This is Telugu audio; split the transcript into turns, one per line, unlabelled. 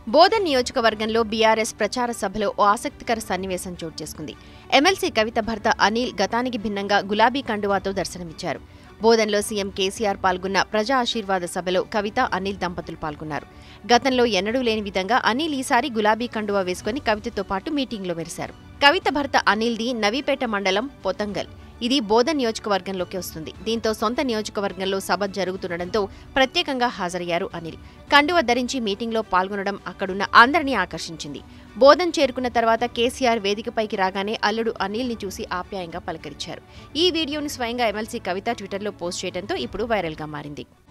బోధన్ నియోజకవర్గంలో బీఆర్ఎస్ ప్రచార సభలో ఓ ఆసక్తికర సన్నివేశం చోటు చేసుకుంది ఎమ్మెల్సీ కవిత భర్త అనిల్ గతానికి భిన్నంగా గులాబీ కండువాతో దర్శనమిచ్చారు బోధన్లో సీఎం కేసీఆర్ పాల్గొన్న ప్రజా ఆశీర్వాద సభలో కవిత అనిల్ దంపతులు పాల్గొన్నారు గతంలో ఎన్నడూ లేని విధంగా అనిల్ ఈసారి గులాబీ కండువా వేసుకుని కవితతో పాటు మీటింగ్లో మెరిశారు కవిత భర్త అనిల్ది నవీపేట మండలం పొతంగల్ ఇది బోధన్ నియోజకవర్గంలోకి వస్తుంది దీంతో సొంత నియోజకవర్గంలో సభ జరుగుతుండటంతో ప్రత్యేకంగా హాజరయ్యారు అనిల్ కండువ ధరించి మీటింగ్లో పాల్గొనడం అక్కడున్న అందరినీ ఆకర్షించింది బోధన్ చేరుకున్న తర్వాత కేసీఆర్ వేదికపైకి రాగానే అల్లుడు అనిల్ని చూసి ఆప్యాయంగా పలకరించారు ఈ వీడియోని స్వయంగా ఎమ్మెల్సీ కవిత ట్విట్టర్లో పోస్ట్ చేయడంతో ఇప్పుడు వైరల్గా మారింది